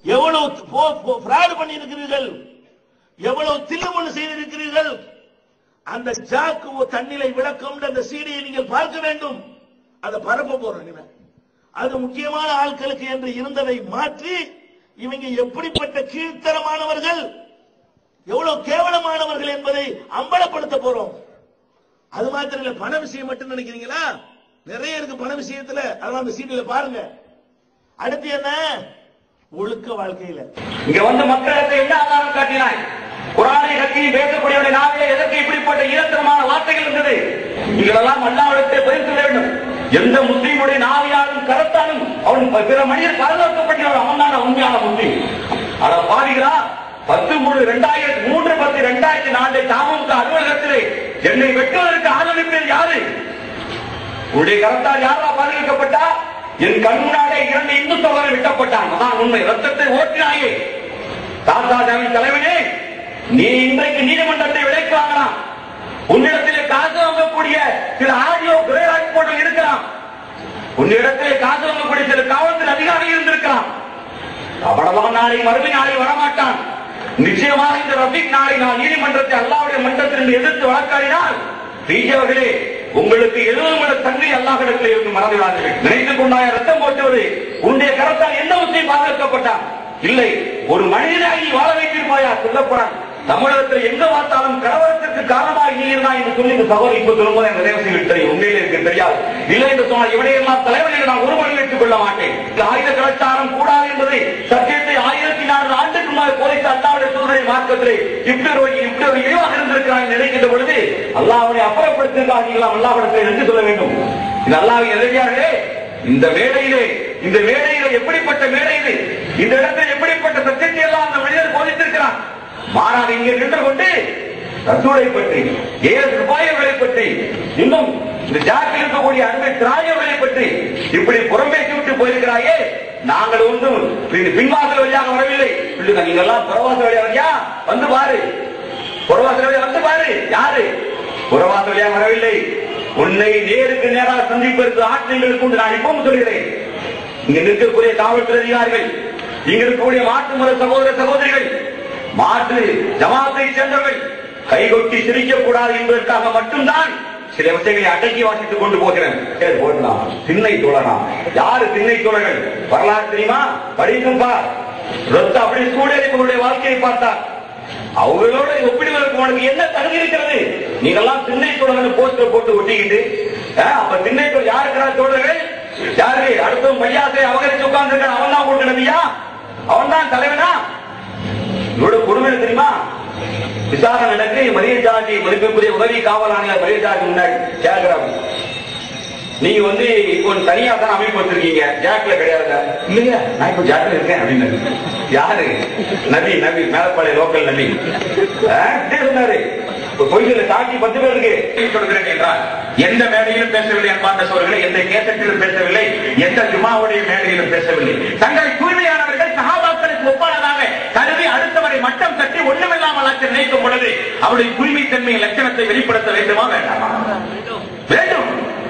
எவ்வளவு ஃப்ராட் பண்ணி இருக்கிறீர்கள் எவ்வளவு தில்லுமுள்ளு செய்திருக்கிறீர்கள் அந்த ஜாக்கு தண்ணிலை விளக்கம் அந்த சீடியை நீங்கள் பார்க்க வேண்டும் அதை பரப்ப போறோம் இனிமே அது முக்கியமான ஆட்களுக்கு என்று இருந்ததை மாற்றி இவங்க எப்படிப்பட்ட கீழ்த்தரமானவர்கள் எவ்வளவு கேவலமானவர்கள் என்பதை அம்பலப்படுத்த போறோம் அது மாத்திரம் இல்ல பண விஷயம் மட்டும் நினைக்கிறீங்களா நிறைய இருக்கு பண விஷயத்துல அதெல்லாம் அந்த சீடியில பாருங்க அடுத்து என்ன ஒழுக்க வாழ்க்கையில இங்க வந்து மக்களுக்கு என்ன ஆதாரம் காட்டினாய் குரானை கட்சி பேசக்கூடியவருடைய நாவிலே எதற்கு இப்படிப்பட்ட ஈரத்தனமான வார்த்தைகள் இருந்தது இதெல்லாம் அல்லாவிடத்தை பதில் சொல்ல வேண்டும் எந்த முஸ்லீமுடைய நாவியாலும் கரத்தாலும் அவன் பிற மனிதர் பாதுகாக்கப்பட்டவன் அவன் தான் உண்மையான முஸ்லீம் அத பாருகிறா பத்து மூணு ரெண்டாயிரத்தி மூன்று பத்து ரெண்டாயிரத்தி நாலு தாமுக அலுவலகத்திலே என்னை வெட்டுவதற்கு ஆதரவிப்பது யாரு உன்னுடைய கரத்தால் யாரா பாதுகாக்கப்பட்டா என் கண் முன்னாலே இரண்டு இந்து சகோதரர் வெட்டப்பட்டான் அதான் உண்மை ரத்தத்தை ஓட்டினாயே தாத்தா ஜாமீன் தலைவனே நீ இன்றைக்கு நீதிமன்றத்தை விலைக்கு வாங்கலாம் உன்னிடத்திலே காசு வாங்கக்கூடிய சில ஆடியோ கிரேராஜ் போட்டல் இருக்கலாம் உன்னிடத்திலே காசு வாங்கக்கூடிய சில காவல்துறை அதிகாரிகள் இருந்திருக்கலாம் அவ்வளவுதான் நாளை மறுமை நாளை வரமாட்டான் நிச்சயமாக இந்த ரபிக் நாளை நான் நீதிமன்றத்தை அல்லாவுடைய மன்றத்தில் எதிர்த்து வழக்காடினால் பிஜே அவர்களே உங்களுக்கு எழுபது மணி தங்கை அல்லாஹிடத்தில் இருந்து மறந்துவிடாதீர்கள் நினைத்துக் கொண்டாய ரத்தம் போட்டுவது உன்னுடைய கரத்தால் எந்த முஸ்லீம் பாதுகாக்கப்பட்டான் இல்லை ஒரு மனிதனாகி வாழ வைத்திருப்பாயா சொல்லப்படான் தமிழகத்தில் எங்க பார்த்தாலும் கலவரத்திற்கு காரணமாக நீ இருந்தா என்று சொல்லி இந்த சகோதரி இப்ப சொல்லும்போது எனக்கு தயவு செய்து தெரியும் உண்மையிலே எனக்கு தெரியாது இல்லை என்று சொன்னால் இவனையெல்லாம் தலைவன் என்று நான் ஒருவரை வைத்துக் கொள்ள மாட்டேன் இந்த ஆயுத கலாச்சாரம் கூடாது என்பதை சத்தியத்தை ஆயிரத்தி நானூறு ஆண்டுக்கு முன்னால் போலீஸ் அல்லாவுடைய சொல்றதை மார்க்கத்திலே இப்படி ஒரு இப்படி ஒரு இழிவாக இருந்திருக்கிறான் நினைக்கின்ற பொழுது அல்லாவுடைய அப்புறப்படுத்திருக்காக நீங்களாம் அல்லாவிடத்தில் நன்றி சொல்ல வேண்டும் இது அல்லாவின் எதிரியார்களே இந்த மேடையிலே இந்த மேடையிலே எப்படிப்பட்ட மேடை இது இந்த இடத்தில் எப்படிப்பட்ட சத்தியத்தை எல்லாம் அந்த மனிதர் போதித்திருக்கிறான் மாறாக இங்கே நின்று கொண்டு ரசூலை பற்றி ஏழு ரூபாய்களை பற்றி இன்னும் இந்த ஜாக்கில் இருக்கக்கூடிய அன்பை திராயவர்களை பற்றி இப்படி புறம்பேசி விட்டு போயிருக்கிறாயே நாங்கள் ஒன்றும் பின்- பின்வாசல் வழியாக வரவில்லை சொல்லுங்க நீங்க எல்லாம் புறவாசல் வழியாக வரியா வந்து பாரு புறவாசல் வழியாக வந்து பாரு யாரு புறவாசல் வழியாக வரவில்லை உன்னை நேருக்கு நேராக சந்திப்பதற்கு ஆற்றல்களுக்கு உண்டு நான் இப்பவும் சொல்கிறேன் இங்க நிற்கக்கூடிய காவல்துறை அதிகாரிகள் இங்க இருக்கக்கூடிய மாற்று முறை சகோதர சகோதரிகள் மாற்று ஜமாத்தை சேர்ந்தவர்கள் கைகொட்டி சிரிக்கக் கூடாது என்பதற்காக மட்டும்தான் சில விஷயங்களை அடக்கி வாசித்துக் கொண்டு போகிறேன் சரி, போடலாம் திண்ணை தோழலாம் யாரு திண்ணை தோழர்கள் வரலாறு தெரியுமா படிக்கும் பார் ரத்த அப்படி சூழலிப்பவருடைய வாழ்க்கையை பார்த்தார் அவங்களோட ஒப்பிடுவதற்கு உனக்கு என்ன தகுதி இருக்கிறது நீங்கெல்லாம் திண்ணை தோழர்கள் போஸ்டர் போட்டு ஒட்டிக்கிட்டு ஆ, அப்ப திண்ணை தோழர் யார் இருக்கிறார் தோழர்கள் யாரு அடுத்தவன் மையாசை அவகரிச்சு உட்கார்ந்து அவன் தான் போட்டு நம்பியா அவன் தான் தலைவனா இவரோட கொடுமை என்ன தெரியுமா விசாரணை நடக்கு மரிய ஜாதி மதிப்புக்குரிய உதவி காவல் ஆணையர் மரிய ஜாதி முன்னாடி கேட்கிறாங்க நீங்க வந்து இப்போ தனியா தான் அமைப்பு வச்சிருக்கீங்க ஜாக்ல கிடையாது இல்லையா நான் இப்போ ஜாக்ல இருக்கேன் அப்படின்னு யாரு நபி நபி மேலப்பாளைய லோக்கல் நபி ஆ, இப்படியே சொன்னாரு இப்ப பொய்களை சாட்சி பத்து பேர் இருக்கு சொல்கிறேன் என்றால் எந்த மேடையிலும் பேசவில்லை அன்பார்ந்த சோழர்களே எந்த கேசட்டிலும் பேசவில்லை எந்த ஜுமாவுடைய மேடையிலும் பேசவில்லை தங்களை தூய்மையானவர்கள் சகாபாக்களுக்கு ஒப்பானதாக கருதி அடுத்தவரை மட்டம் தட்டி ஒண்ணுமில்லாமல் ஆக்க நினைக்கும் பொழுது அவருடைய தூய்மை தன்மை லட்சணத்தை வெளிப்படுத்த வேண்டுமா வேண்டாமா வேண்டும்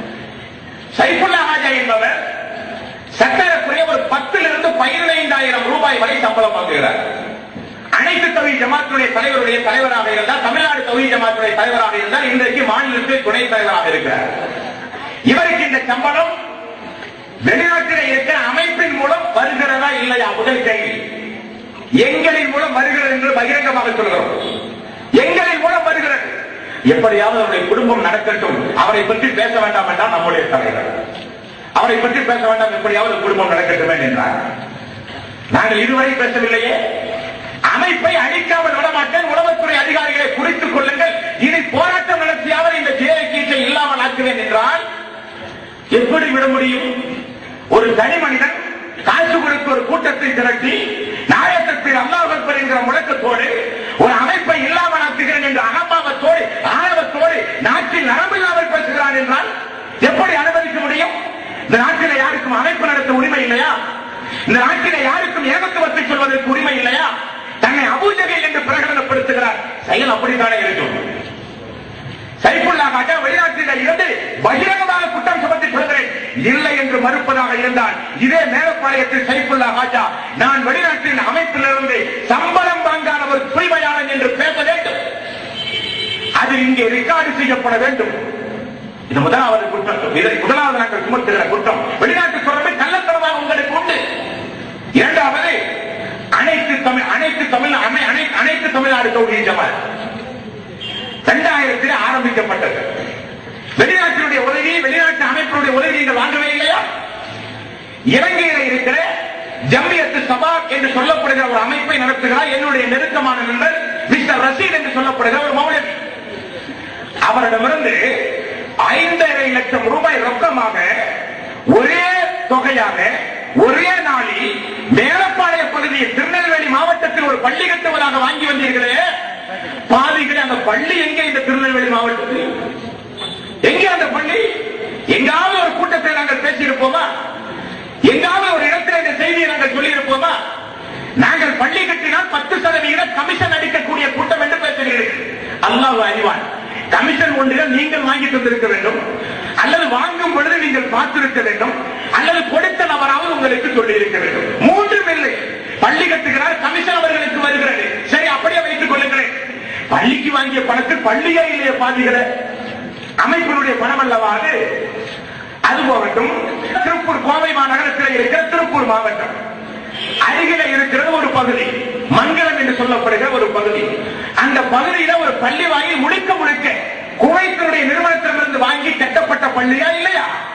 சைஃபுல்லா ராஜா என்பவர் சக்கரக்குரிய ஒரு பத்திலிருந்து பதினைந்தாயிரம் ரூபாய் வரை சம்பளம் வாங்குகிறார் அனைத்து தொகுதி ஜமாத்துடைய தலைவருடைய தலைவராக இருந்தால் தமிழ்நாடு தொகுதி ஜமாத்துடைய தலைவராக இருந்தால் இன்றைக்கு மாநிலத்தில் துணைத் தலைவராக இருக்கிறார் இவருக்கு இந்த சம்பளம் வெளிநாட்டில் இருக்கிற அமைப்பின் மூலம் வருகிறதா இல்லையா முதல் கேள்வி எங்களின் மூலம் வருகிறது என்று பகிரங்கமாக சொல்கிறோம் எங்களின் மூலம் வருகிறது எப்படியாவது அவருடைய குடும்பம் நடக்கட்டும் அவரை பற்றி பேச வேண்டாம் என்றால் நம்முடைய தலைவர் அவரை பற்றி பேச வேண்டாம் எப்படியாவது குடும்பம் நடக்கட்டுமே என்றார் நாங்கள் இதுவரை பேசவில்லையே அமைப்பை அழிக்காமல் விடமாட்டேன் உளவுத்துறை அதிகாரிகளை குறித்துக் கொள்ளுங்கள் இதை போராட்டம் நடத்தியாவது இந்த ஜேலை கீட்டை இல்லாமல் ஆக்குவேன் என்றால் எப்படி விட முடியும் ஒரு தனி மனிதன் காசு கொடுத்து ஒரு கூட்டத்தை திரட்டி நாயகத்தில் அல்லாஹ் என்கிற முழக்கத்தோடு ஒரு அமைப்பை இல்லாமல் ஆக்குகிறேன் என்ற அகம்பாவத்தோடு ஆணவத்தோடு நாட்டில் நரம்பில்லாமல் பேசுகிறான் என்றால் எப்படி அனுமதிக்க முடியும் இந்த நாட்டில யாருக்கும் அமைப்பு நடத்த உரிமை இல்லையா இந்த நாட்டில யாருக்கும் ஏகத்துவத்தை சொல்வதற்கு உரிமை இல்லையா தன்னை அபூஜகை என்று பிரகடனப்படுத்துகிறார் செயல் அப்படித்தானே இருக்கும் சைஃபுல்லா காட்டா வெளிநாட்டில் இருந்து பகிரங்கமாக குற்றம் சுமத்தி சொல்கிறேன் இல்லை என்று மறுப்பதாக இருந்தால் இதே மேலப்பாளையத்தில் சைஃபுல்லா ஹாஜா நான் வெளிநாட்டின் அமைப்பிலிருந்து சம்பளம் வாங்காத ஒரு தூய்மையாளன் என்று பேச வேண்டும் அது இங்கே ரெக்கார்டு செய்யப்பட வேண்டும் இது முதலாவது குற்றம் இதை முதலாவது நாங்கள் சுமத்துகிற குற்றம் வெளிநாட்டு தொடர்பை கள்ளத்தனமாக உங்களுக்கு உண்டு இரண்டாவது அனைத்து தமிழ் அனைத்து தமிழ் அனை- அனை- அனைத்து தமிழ்நாடு தௌஹீத் ஜமாத் இரண்டாயிரத்தில் ஆரம்பிக்கப்பட்டது வெளிநாட்டினுடைய உதவி வெளிநாட்டு அமைப்பினுடைய உதவி நீங்கள் வாங்கவே இல்லையா இலங்கையில இருக்கிற ஜம்மியத்து சபா என்று சொல்லப்படுகிற ஒரு அமைப்பை நடத்துகிறார் என்னுடைய நெருக்கமான நண்பர் மிஸ்டர் ரசீத் என்று சொல்லப்படுகிற ஒரு மௌலவி அவரிடமிருந்து ஐந்தரை லட்சம் ரூபாய் ரொக்கமாக ஒரே தொகையாக ஒரே நாளில் மேலப்பாளைய பகுதியில் திருநெல்வேலி மாவட்டத்தில் ஒரு பள்ளி கட்டுவதாக வாங்கி வந்தீர்களே பாதிகளே அந்த பள்ளி எங்கே இந்த திருநெல்வேலி மாவட்டத்தில் எங்கே அந்த பள்ளி எங்காவது ஒரு கூட்டத்தை நாங்கள் பேசியிருப்போமா எங்காவது ஒரு இடத்தில் இந்த செய்தியை நாங்கள் சொல்லியிருப்போமா நாங்கள் பள்ளி கட்டினால் பத்து சதவீத கமிஷன் அடிக்கக்கூடிய கூட்டம் என்று பேசுகிறீர்கள் அல்லாஹ் அறிவான் கமிஷன் ஒன்றில் நீங்கள் வாங்கி தந்திருக்க வேண்டும் அல்லது வாங்கும் பொழுது நீங்கள் பார்த்திருக்க வேண்டும் அல்லது கொடுத்த நபராவது உங்களுக்கு சொல்லி இருக்க வேண்டும் மூன்றும் இல்லை பள்ளி கட்டுகிறார் கமிஷன் அவர்களுக்கு வருகிறது சரி அப்படியே வைத்துக் கொள்ளுங்களேன் பள்ளிக்கு வாங்கிய பணத்தில் பள்ளியே இல்லையே பாதிகளே அமைப்பினுடைய பணம் அல்லவா அது அது போகட்டும் திருப்பூர் கோவை மாநகரத்தில் இருக்கிற திருப்பூர் மாவட்டம் அருகில இருக்கிறது ஒரு பகுதி மங்களம் என்று சொல்லப்படுகிற ஒரு பகுதி அந்த பகுதியில ஒரு பள்ளி வாங்கி முழுக்க முழுக்க குவைத்தினுடைய நிறுவனத்திலிருந்து வாங்கி கட்டப்பட்ட பள்ளியா இல்லையா